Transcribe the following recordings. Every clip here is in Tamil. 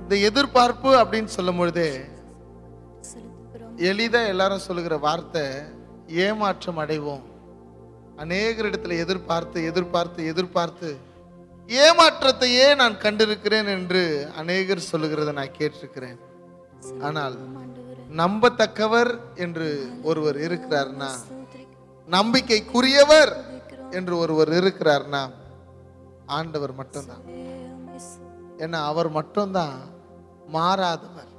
இந்த எதிர்பார்ப்பு அப்படின்னு சொல்லும் பொழுதே செலுத்துகிறோம் எளிதா எல்லாரும் சொல்லுகிற வார்த்தை ஏமாற்றம் அடைவோம் அநேகரிடத்துல எதிர்பார்த்து எதிர்பார்த்து எதிர்பார்த்து ஏமாற்றத்தையே நான் கண்டிருக்கிறேன் என்று அநேகர் சொல்லுகிறதை நான் கேட்டிருக்கிறேன் ஆனால் ஆண்டவரே நம்பத்தக்கவர் என்று ஒருவர் இருக்கிறார்னா ஸ்தோத்திரிக்கிறோம் நம்பிக்கைக்குரியவர் என்று ஒருவர் இருக்கிறார்னா ஆண்டவர் மட்டும்தான் உம்மை ஏன்னா அவர் மட்டும்தான் மாறாதவர்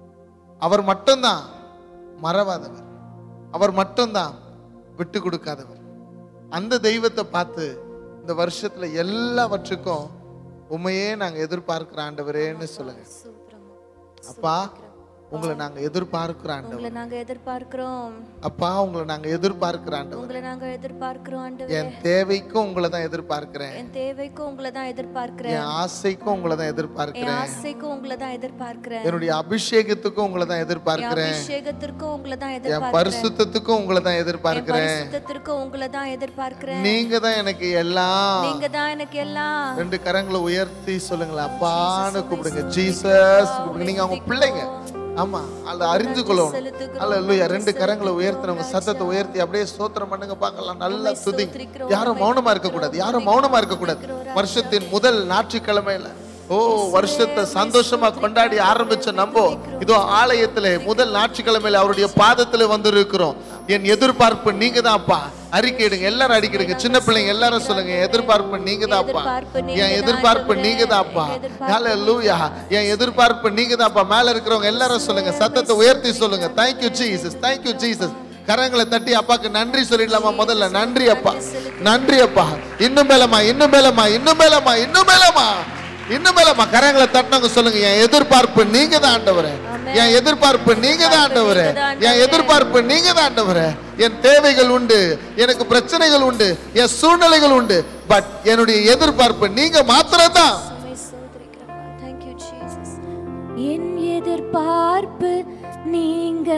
அவர் மட்டும்தான் மறவாதவர் அவர் மட்டும்தான் விட்டு கொடுக்காதவர் அந்த தெய்வத்தை பார்த்து இந்த வருஷத்துல எல்லாவற்றுக்கும் உண்மையே நாங்க எதிர்பார்க்கிற ஆண்டவரேன்னு சொல்லுங்க சூத்திரம் அப்பா உங்களை நாங்க எதிர்பார்க்கிற ஆண்டவர் உங்களை நாங்க எதிர்பார்க்கிறோம் அப்பா உங்களை நாங்க எதிர்பார்க்கிற ஆண்டவர் உங்களை நாங்க எதிர்பார்க்கிறோம் ஆண்டவரே என் தேவைக்கும் உங்களை தான் எதிர்பார்க்கிறேன் என் தேவைக்கும் உங்களை தான் எதிர்பார்க்கிறேன் என் ஆசைக்கும் உங்களை தான் என் எதிர்பார்க்கிறேன் ஆசைக்கும் உங்களை தான் எதிர்பார்க்கிறேன் என்னுடைய அபிஷேகத்துக்கும் உங்களை தான் என் எதிர்பார்க்கிறேன் அபிஷேகத்திற்கும் உங்களை தான் என் எதிர்பார்க்கிறேன் பரிசுத்தத்துக்கும் உங்களை தான் என் எதிர்பார்க்கிறேன் பரிசுத்தத்திற்கும் உங்களை தான் எதிர்பார்க்கிறேன் நீங்க தான் எனக்கு எல்லாம் நீங்க தான் எனக்கு எல்லாம் ரெண்டு கரங்களை உயர்த்தி சொல்லுங்களேன் அப்பான்னு கூப்பிடுங்க ஜீசஸ் கூப்பிடுங்க நீங்க அவங்க பிள்ளைங்க ஆமா அதை அறிந்து கொள்ளணும் செலுத்துகிறோம். அல்ல இல்லையா ரெண்டு கரங்களை உயர்த்தினவங்க சத்தத்தை உயர்த்தி அப்படியே ஸ்தோத்திரம் பண்ணுங்க பார்க்கலாம் நல்லா துதி ஸ்தோத்திரிக்கிறோம். யாரும் மௌனமா இருக்க கூடாது யாரும் மௌனமா இருக்க கூடாது வருஷத்தின் முதல் ஞாயிற்றுக்கிழமையில ஓ வருஷத்தை சந்தோஷமா கொண்டாடி ஆரம்பிச்ச நம்போ இதோ ஆலயத்திலே முதல் ஞாயிற்றுக்கிழமையில அவருடைய பாதத்துல வந்து இருக்கிறோம் என் எதிர்பார்ப்பு நீங்க தான்ப்பா அறிக்கையிடுங்க எல்லாரும் அடிக்கிடுங்க சின்ன பிள்ளைங்க எல்லாரும் சொல்லுங்க என் எதிர்பார்ப்பு நீங்க தான்ப்பா எதிர்பார்ப்பு நீங்க என் தான் எதிர்பார்ப்பு ஆண்டவரே. நீங்க தான்ப்பா எதிர்பார்ப்பு ஹalleluya என் எதிர்பார்ப்பு நீங்க தான்ப்பா மேல இருக்கிறவங்க எல்லாரும் சொல்லுங்க சத்தத்தை உயர்த்தி சொல்லுங்க thank you Jesus thank you Jesus கரங்களை தட்டி அப்பாக்கு நன்றி சொல்லிடலாமா முதல்ல நன்றி அப்பா நன்றி அப்பா இன்னும் மேலமா இன்னும் மேலமா இன்னும் மேலமா இன்னும் மேலமா இன்னும் மேலமா கரங்களை தட்டினவங்க சொல்லுங்க என் எதிர்பார்ப்பு நீங்க தான் ஆண்டவரே என் எதிர்பார்ப்பு நீங்க தான் ஆண்டவரே என் எதிர்பார்ப்பு நீங்க தான் ஆண்டவரே என் தேவைகள் உண்டு எனக்கு பிரச்சனைகள் உண்டு என் சூழ்நிலைகள் உண்டு பட் என்னுடைய எதிர்பார்ப்பு நீங்க மாத்திரம் தான் உம்மை ஸ்தோத்திரிக்கிறோம். Thank you, Jesus. என் எதிர்பார்ப்பு நீங்க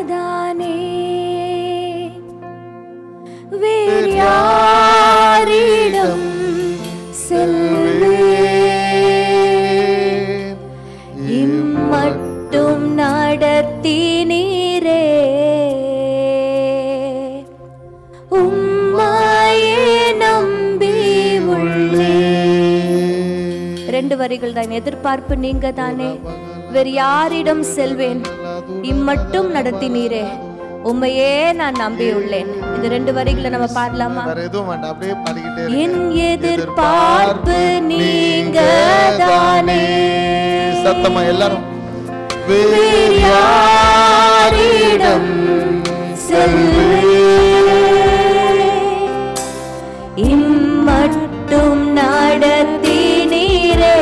தானே வேறு யாரிடம் செல்வேன் இம்மட்டும் நடத்தினீரே உம்மாயே நம்பி உள்ளேன் ரெண்டு வரிகள் தான் எதிர்பார்ப்பு நீங்க தானே வேறு யாரிடம் செல்வேன் இம்மட்டும் நடத்தினீரே உண்மையே நான் நம்பியுள்ளேன் இந்த ரெண்டு வரிகளை நம்ம பாடலாமா வேற எதுவும் வேண்டாம் அப்படியே பாடிக்கிட்டே இருங்க. என் எதிர்பார்ப்பு நீங்க தானே சத்தமா எல்லாரும் வேறு யாரிடம் செல்வேன் இம்மட்டும் நடத்தினீரே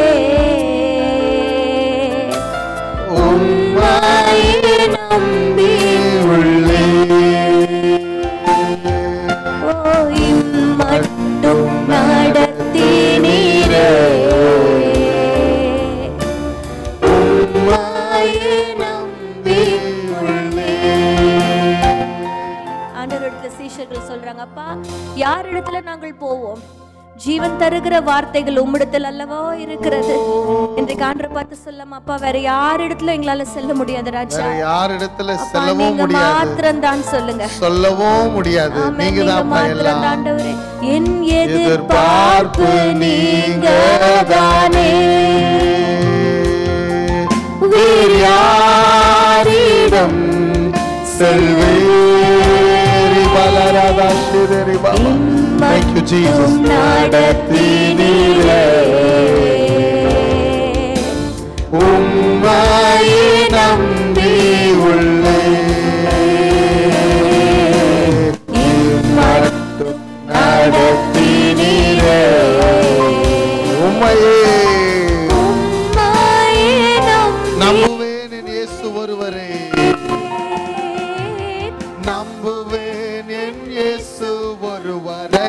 உம்மாயே நம்பி ஓ இம்மட்டும் நடத்தினீரே உம்மாயே நம்பி ஆண்டவரிடத்துல சீஷர்கள் சொல்றாங்க அப்பா யார் இடத்துல நாங்கள் போவோம் ஜீவன் தருகிற வார்த்தைகள் உம்மிடத்தில் அல்லவோ இருக்கிறது இன்றைக்கு ஆண்டவர் பார்த்து சொல்லாம அப்பா வேற யார் இடத்துல எங்களால செல்ல முடியாது ராஜா வேற யார் இடத்துல அப்பா, செல்லவும் நீங்க முடியாது மாத்திரம் தான் சொல்லுங்க சொல்லவும் முடியாது ஆமென், நீங்க நீங்க தான் மாத்திரம் எல்லாம் தான் ஆண்டவரே என் எதிர்பார்ப்பு எதிர்பார்ப்பு நீங்க தானே வேறு யாரிடம் செல்வேரி பலரதா சிதறி பாபா Thank you, Jesus. நடத்தினீரே உம்மாயை நம்பி இம்மட்டும் நடத்தினீரே உம்மையே உம்மாயே நம்பி நம்புவேன் என் இயேசு ஒருவரே நம்புவேன் என் இயேசு ஒருவரை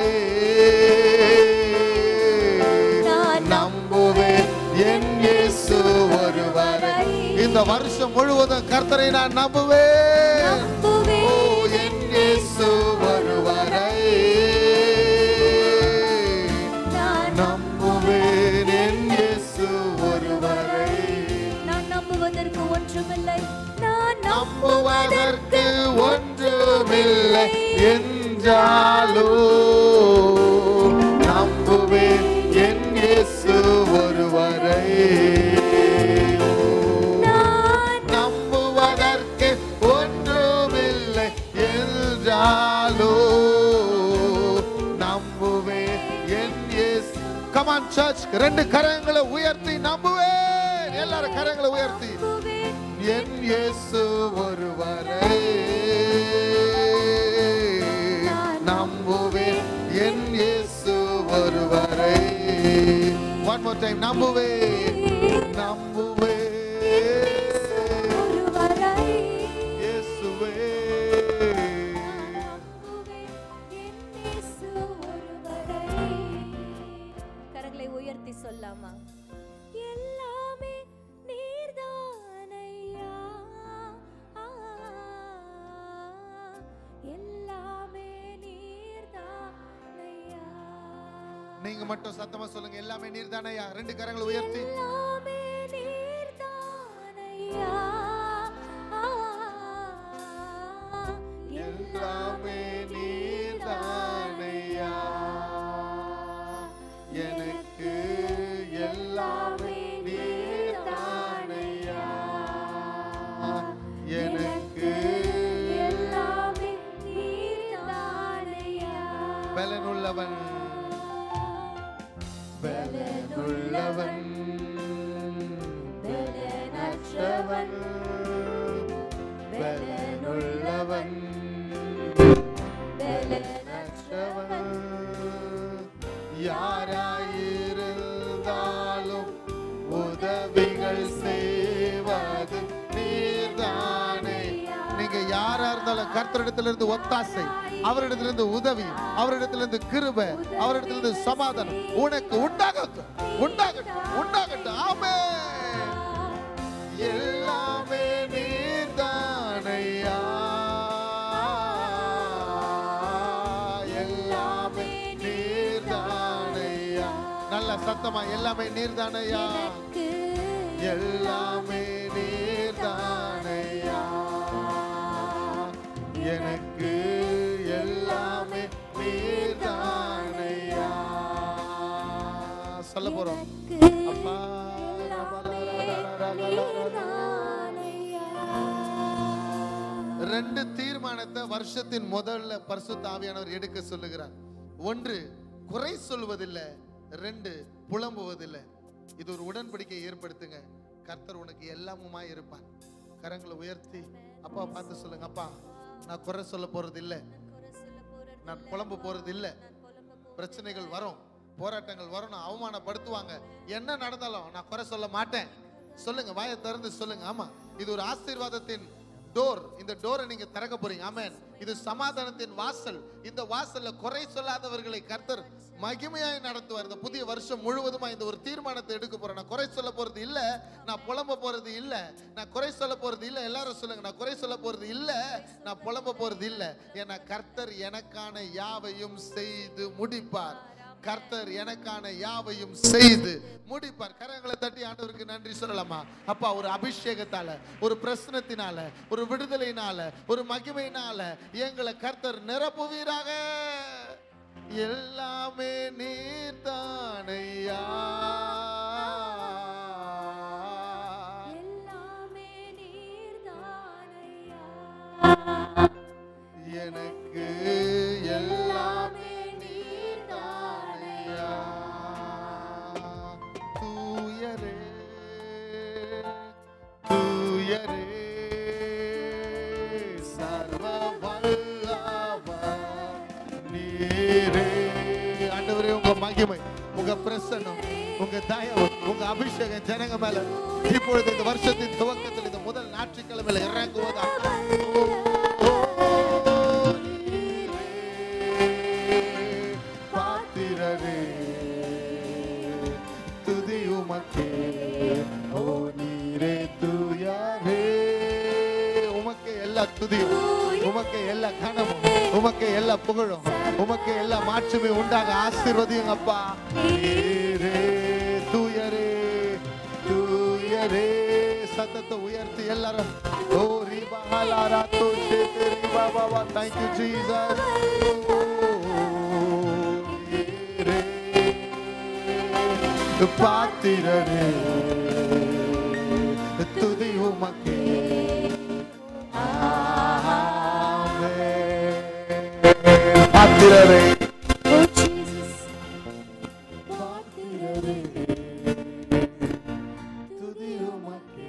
நான் நம்புவேன் என் இயேசு ஒருவரை இந்த வருஷம் முழுவதும் கர்த்தரை நான் நம்புவேன் ஓ, நம்புவேன் என் இயேசு ஒருவரை நான் நம்புவேன் என் இயேசு ஒருவரை என்றாலோ நம்புவேன் என் இயேசு ஒருவரை நம்புவதற்கு ஒன்றுமில்லை என்றாலோ நம்புவேன் என் இயேசு கமான் சர்ச் ரெண்டு கரங்களை உயர்த்தி நம்புவேன் எல்லாரும் கரங்களை உயர்த்தி என் இயேசு ஒருவரை நம்புவேன் என் இயேசு ஒருவரை ஒன் மோர் டைம் நம்புவேன் நம்புவேன் இயேசுவே கரங்களை உயர்த்தி சொல்லாமா எல்லாமே நீர்தானையா எல்லாமே நீர்தானையா நீங்க மட்டும் சத்தமா சொல்லுங்க எல்லாமே நீர் தானையா ரெண்டு கரங்களை உயர்த்தி எல்லாமே நீர்தானையா எல்லாமே நீர்தானையா எனக்கு எல்லாமே நீர்தானையா எனக்கு எல்லாமே நீர்தானையா பலனுள்ளவன் பலனுள்ளவன் பலனற்றவன் பலனுள்ளவன் பலனற்றவன் யாராயிருந்தாலும் உதவிகள் செய்வது நீர்தானே நீங்க யாரா இருந்தாலும் கர்த்தரிடத்திலிருந்து ஒத்தாசை அவரிடத்திலிருந்து உதவி அவரிடத்திலிருந்து கிருபை அவரிடத்திலிருந்து சமாதானம் உனக்கு உண்டாகட்டும் உண்டாகட்டும் உண்டாகட்டும் ஆமே எல்லாமே நீர்தானையா எல்லாமே நீர்தானையா நல்ல சத்தமா எல்லாமே நீர்தானையா எல்லாமே நீர்தானையா எனக்கு எல்லாமே நீர்தானையா சொல்ல போறோம் அப்பா ரெண்டு தீர்மானத்தை வருஷத்தின் முதல்ல பரிசுத்த ஆவியானவர் எடுக்க சொல்லுகிறார் ஒன்று குறை சொல்வதில்லை ரெண்டு புலம்புவதில்லை இது ஒரு உடன்படிக்கை ஏற்படுத்துங்க கர்த்தர் உனக்கு எல்லாமுமா இருப்பார் கரங்களை உயர்த்தி அப்பா பார்த்து சொல்லுங்க அப்பா நான் குறை சொல்ல போறது இல்லை நான் புலம்பு போறது இல்லை பிரச்சனைகள் வரும் போராட்டங்கள் வரும் நான் அவமானப்படுத்துவாங்க என்ன நடந்தாலும் நான் குறை சொல்ல மாட்டேன் சொல்லுங்க வாயை திறந்து சொல்லுங்க ஆமா இது ஒரு ஆசீர்வாதத்தின் டோர் இந்த டோரை நீங்க திறக்க போறீங்க ஆமென் இது சமாதானத்தின் வாசல் இந்த வாசல்ல குறை சொல்லாதவர்களை கர்த்தர் மகிமையாய் நடத்துவார் இந்த புதிய வருஷம் முழுவதுமா இந்த ஒரு தீர்மானத்தை எடுக்க போறேன் நான் குறை சொல்ல போறது இல்ல நான் புலம்ப போறது இல்ல நான் குறை சொல்ல போறது இல்ல எல்லாரும் சொல்லுங்க நான் குறை சொல்ல போறது இல்ல நான் புலம்ப போறது இல்ல ஏன்னா கர்த்தர் எனக்கான யாவையும் செய்து முடிப்பார் கர்த்தர் எனக்கான யாவையும் செய்து முடிப்பார் கரங்களை தட்டி ஆண்டவருக்கு நன்றி சொல்லலாமா அப்பா ஒரு அபிஷேகத்தால ஒரு பிரசனத்தினால ஒரு விடுதலையினால ஒரு மகிமையினால எங்களை கர்த்தர் நிரப்புவீராக எல்லாமே நீர்தானையா எல்லாமே நீர்தானையா எனக்கு எல்லாமே நீர்தானையா தூயரே தூயரே சர்வ வல்லவர் நீரே ஆண்டவரே உங்க மகிமை உங்க பிரசன்னம் உங்க தயவு உங்க அபிஷேகம் ஜனங்க மேல இப்பொழுது இந்த வருஷத்தின் துவக்கத்தில் இந்த முதல் ஞாயிற்றுக்கிழமையில இறங்குவதா பாத்திரரே துதி உமக்கே ஓ நீரே தூயாரே உமக்கே எல்லா துதியும் உமக்கே எல்லா கனமும் உமக்கே எல்லா புகழும் உமக்கே எல்லா மாற்றுமே உண்டாக ஆசீர்வதியும் அப்பா நீரே தூயரே தூயரே சத்தத்தை உயர்த்தி எல்லாரும் ஓ ரீபா ஹலாரா தோ ஷேதே ரீபா பாபா தேங்க் யூ ஜீசஸ் பாத்திரரே துதி உமக்கே ஆமென். பாத்திரரே Oh, Jesus. துதி உமக்கே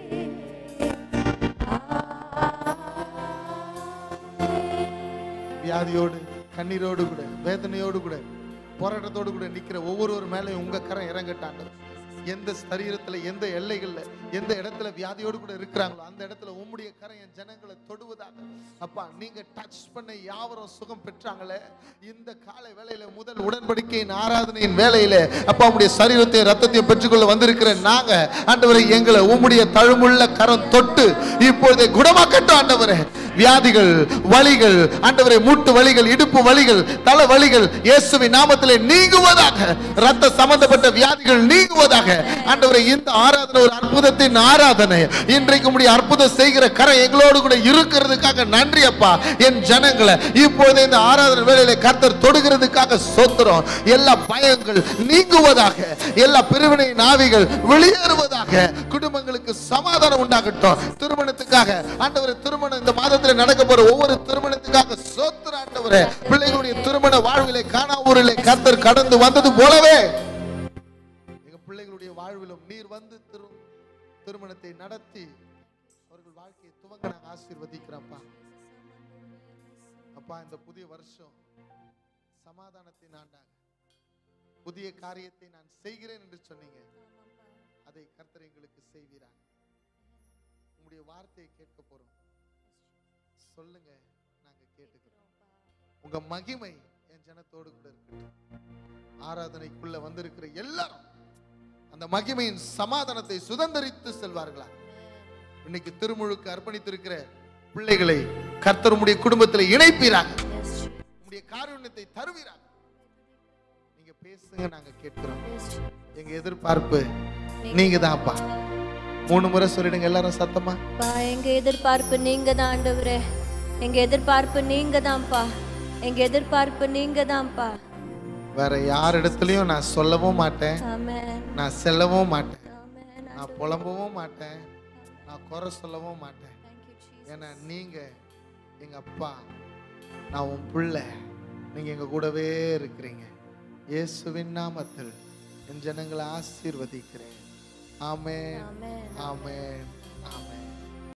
வியாதியோடு கண்ணீரோடு கூட வேதனையோடு கூட போராட்டத்தோடு கூட நிக்கிற ஒவ்வொருவர் மேலே உங்க கரம் இறங்கட்டாங்க எந்த சரீரத்துல எந்த எல்லைகள்ல எந்த இடத்துல வியாதியோடு கூட இருக்கிறாங்களோ அந்த இடத்துல உம்முடைய கரம் என் ஜனங்களை தொடுவதாக அப்பா நீங்க டச் பண்ண யாவரும் சுகம் பெற்றாங்களே இந்த காலை வேளையில முதல் உடன்படிக்கையின் ஆராதனையின் வேளையில அப்பா உம்முடைய சரீரத்தையும் ரத்தத்தையும் பெற்றுக்கொள்ள வந்திருக்கிற நாங்க ஆண்டவரை எங்களை உம்முடைய தழுமுள்ள கரம் தொட்டு இப்பொழுதே குணமாக்கட்டும் ஆண்டவரே வியாதிகள் வலிகள் ஆண்டவரே மூட்டு வலிகள் இடுப்பு வலிகள் தலை வலிகள் இயேசுவின் நாமத்திலே நீங்குவதாக ரத்த சம்பந்தப்பட்ட வியாதிகள் நீங்குவதாக ஆண்டவரே இந்த ஆராதனை ஒரு அற்புதத்தின் ஆராதனை இன்றைக்கு முடிய அற்புதம் செய்கிற கரை எங்களோடு கூட இருக்கிறதுக்காக நன்றி அப்பா என் ஜனங்களை இப்போது இந்த ஆராதனை வேளையில கர்த்தர் தொடுகிறதுக்காக சோத்திரம் எல்லா பயங்கள் நீங்குவதாக எல்லா பிரிவினை நாவிகள் வெளியேறுவதாக குடும்பங்களுக்கு சமாதானம் உண்டாகட்டும் திருமணத்துக்காக ஆண்டவரே திருமணம் இந்த மாதத்துல நடக்க போற ஒவ்வொரு திருமணத்துக்காக சோத்திர ஆண்டவரே பிள்ளைகளுடைய திருமண வாழ்விலே காணாவூரிலே கர்த்தர் கடந்து வந்தது போலவே எங்க பிள்ளைகளுடைய வாழ்விலும் நீர் வந்து திரு திருமணத்தை நடத்தி அவர்கள் வாழ்க்கையை துவங்க நாங்க ஆசீர்வதிக்கிறோம்ப்பா அப்பா இந்த புதிய வருஷம் சமாதானத்தின் ஆண்டாக புதிய காரியத்தை நான் செய்கிறேன் என்று சொன்னீங்க அதை கர்த்தர் எங்களுக்கு செய்வீராக உங்களுடைய வார்த்தையை கேட்க போறோம் சொல்லுங்க நாங்க கேட்டுக்கிறோம் உங்க மகிமை என் ஜனத்தோடு கூட இருக்கட்டும் ஆராதனைக்குள்ள வந்திருக்கிற எல்லாரும் அந்த மகிமையின் சமாதானத்தை சுதந்தரித்து செல்வார்களா இன்னைக்கு திருமுழுக்கு அர்ப்பணித்திருக்கிற பிள்ளைகளை கர்த்தர் உம்முடைய குடும்பத்தில் இணைப்பீராங்க Yes, Jesus. உம்முடைய காருண்யத்தை தருவீராங்க நீங்க பேசுங்க நாங்க கேட்கிறோம் Yes, Jesus. எங்க எதிர்பார்ப்பு நீங்க தான்ப்பா மூணு முறை சொல்லிடுங்க எல்லாரும் சத்தமா அப்பா எங்க எதிர்பார்ப்பு நீங்க தான் ஆண்டவரே எங்க எதிர்பார்ப்பு நீங்க தான்ப்பா எங்க எதிர்பார்ப்பு நீங்க தான்ப்பா வேற யார் இடத்துலயும் நான் சொல்லவும் மாட்டேன் ஆமென் நான் செல்லவும் மாட்டேன் ஆமென் நான் புலம்பவும் மாட்டேன் நான் குறை சொல்லவும் மாட்டேன் Thank you, Jesus. ஏன்னா நீங்க எங்க அப்பா நான் உன் பிள்ளை நீங்க எங்க கூடவே இருக்கிறீங்க இயேசுவின் நாமத்தில் என் ஜனங்களை ஆசீர்வதிக்கிறேன் ஆமென் ஆமென் ஆமென்